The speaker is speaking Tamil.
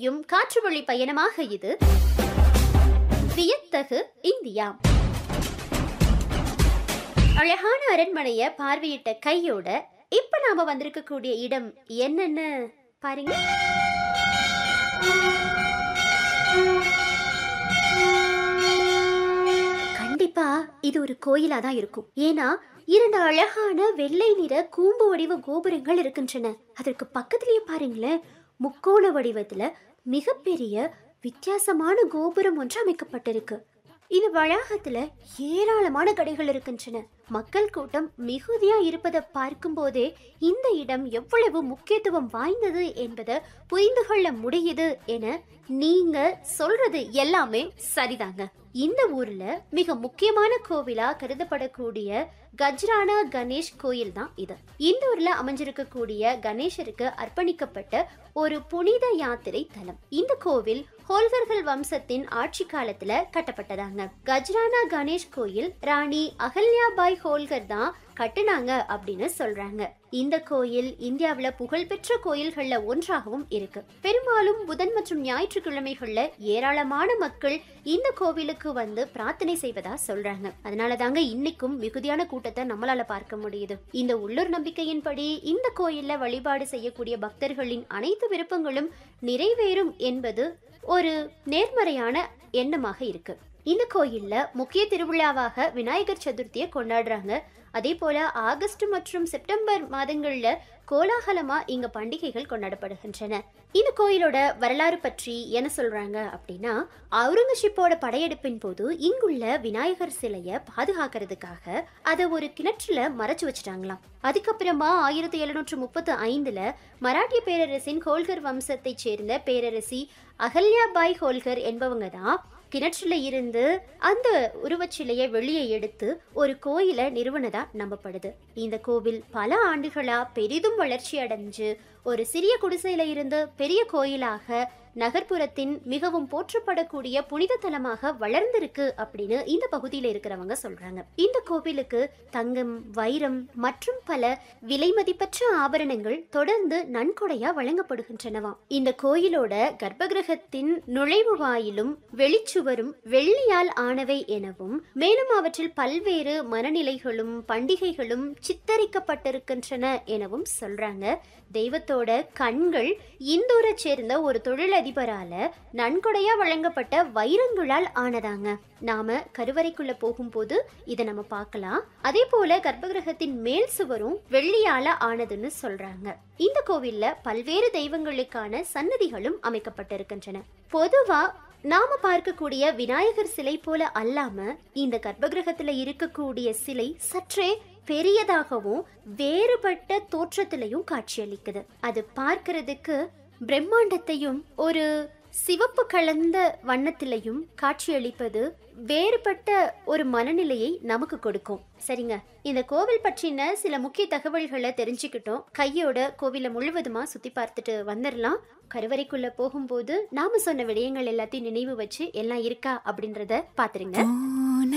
செய்யும் காற்று வழி பயணமாக இது வியத்தகு இந்தியா அழகான அரண்மனைய பார்வையிட்ட கையோட இப்ப நாம வந்திருக்கக்கூடிய இடம் என்னன்னு பாருங்க கண்டிப்பா இது ஒரு கோயிலா தான் இருக்கும் ஏன்னா இரண்டு அழகான வெள்ளை நிற கூம்பு வடிவ கோபுரங்கள் இருக்கின்றன அதற்கு பக்கத்திலேயே பாருங்களேன் முக்கோண வடிவத்துல மிகப்பெரிய வித்தியாசமான கோபுரம் ஒன்று அமைக்கப்பட்டிருக்கு இந்த வளாகத்துல ஏராளமான கடைகள் இருக்கின்றன மக்கள் கூட்டம் மிகுதியா இருப்பதை பார்க்கும்போதே இந்த இடம் எவ்வளவு முக்கியத்துவம் வாய்ந்தது என்பதை புரிந்து கொள்ள முடியுது என நீங்க சொல்றது எல்லாமே சரிதாங்க இந்த ஊர்ல மிக முக்கியமான கோவிலா கருதப்படக்கூடிய கஜ்ரானா கணேஷ் கோயில் தான் இது இந்த ஊர்ல அமைஞ்சிருக்கக்கூடிய கணேசருக்கு அர்ப்பணிக்கப்பட்ட ஒரு புனித யாத்திரை தலம் இந்த கோவில் ஹோல்கர்கள் வம்சத்தின் ஆட்சி காலத்துல கட்டப்பட்டதாங்க கஜ்ரானா கணேஷ் கோயில் ராணி அகல்யாபாய் ஹோல்கர் தான் கட்டுனாங்க அப்படின்னு சொல்றாங்க இந்த கோயில் இந்தியாவுல புகழ்பெற்ற கோயில்கள்ல ஒன்றாகவும் இருக்கு பெரும்பாலும் புதன் மற்றும் ஞாயிற்றுக்கிழமைகள்ல ஏராளமான மக்கள் இந்த கோவிலுக்கு வந்து பிரார்த்தனை செய்வதா சொல்றாங்க அதனால தாங்க இன்னைக்கும் மிகுதியான கூட்டத்தை நம்மளால பார்க்க முடியுது இந்த உள்ளூர் நம்பிக்கையின்படி இந்த கோயில்ல வழிபாடு செய்யக்கூடிய பக்தர்களின் அனைத்து விருப்பங்களும் நிறைவேறும் என்பது ஒரு நேர்மறையான எண்ணமாக இருக்கு இந்த கோயில்ல முக்கிய திருவிழாவாக விநாயகர் சதுர்த்தியை கொண்டாடுறாங்க அதே போல ஆகஸ்ட் மற்றும் செப்டம்பர் மாதங்கள்ல கோலாகலமா இங்க பண்டிகைகள் கொண்டாடப்படுகின்றன இந்த கோயிலோட வரலாறு பற்றி என்ன சொல்றாங்க அப்படின்னா அவுரங்கசீப்போட படையெடுப்பின் போது இங்குள்ள விநாயகர் சிலைய பாதுகாக்கிறதுக்காக அதை ஒரு கிணற்றுல மறைச்சு வச்சுட்டாங்களாம் அதுக்கப்புறமா ஆயிரத்தி எழுநூற்று முப்பத்து ஐந்துல மராட்டிய பேரரசின் ஹோல்கர் வம்சத்தைச் சேர்ந்த பேரரசி அகல்யாபாய் ஹோல்கர் என்பவங்க தான் கிணற்றுல இருந்து அந்த உருவச்சிலையை வெளியே எடுத்து ஒரு கோயிலை நிறுவனதா நம்பப்படுது இந்த கோவில் பல ஆண்டுகளா பெரிதும் வளர்ச்சி அடைஞ்சு ஒரு சிறிய குடிசையில இருந்து பெரிய கோயிலாக நகர்ப்புறத்தின் மிகவும் போற்றப்படக்கூடிய புனித தலமாக வளர்ந்திருக்கு அப்படின்னு இந்த பகுதியில இருக்கிறவங்க சொல்றாங்க இந்த கோவிலுக்கு தங்கம் வைரம் மற்றும் பல விலை மதிப்பற்ற ஆபரணங்கள் தொடர்ந்து நன்கொடையா வழங்கப்படுகின்றனவாம் இந்த கோயிலோட கர்ப்பகிரகத்தின் நுழைவு வாயிலும் வெளிச்சுவரும் வெள்ளியால் ஆனவை எனவும் மேலும் அவற்றில் பல்வேறு மனநிலைகளும் பண்டிகைகளும் சித்தரிக்கப்பட்டிருக்கின்றன எனவும் சொல்றாங்க தெய்வத்தோட கண்கள் இந்தூரை சேர்ந்த ஒரு தொழிலதிபரால நன்கொடையா வழங்கப்பட்ட வைரங்களால் ஆனதாங்க நாம கருவறைக்குள்ள போகும்போது இதை நம்ம பார்க்கலாம் அதே போல கர்ப்பகிரகத்தின் மேல் சுவரும் வெள்ளியால ஆனதுன்னு சொல்றாங்க இந்த கோவில்ல பல்வேறு தெய்வங்களுக்கான சன்னதிகளும் அமைக்கப்பட்டிருக்கின்றன பொதுவா நாம பார்க்கக்கூடிய விநாயகர் சிலை போல அல்லாம இந்த கர்ப்பகிரகத்துல இருக்கக்கூடிய சிலை சற்றே பெரியதாகவும் வேறுபட்ட தோற்றத்திலையும் காட்சியளிக்குது அது பார்க்கிறதுக்கு பிரம்மாண்டத்தையும் ஒரு சிவப்பு கலந்த வண்ணத்திலையும் காட்சியளிப்பது வேறுபட்ட ஒரு மனநிலையை நமக்கு கொடுக்கும் சரிங்க இந்த கோவில் பற்றின சில முக்கிய தகவல்களை தெரிஞ்சுக்கிட்டோம் கையோட கோவிலை முழுவதுமா சுத்தி பார்த்துட்டு வந்துடலாம் கருவறைக்குள்ள போகும்போது நாம சொன்ன விடயங்கள் எல்லாத்தையும் நினைவு வச்சு எல்லாம் இருக்கா அப்படின்றத பாத்துருங்க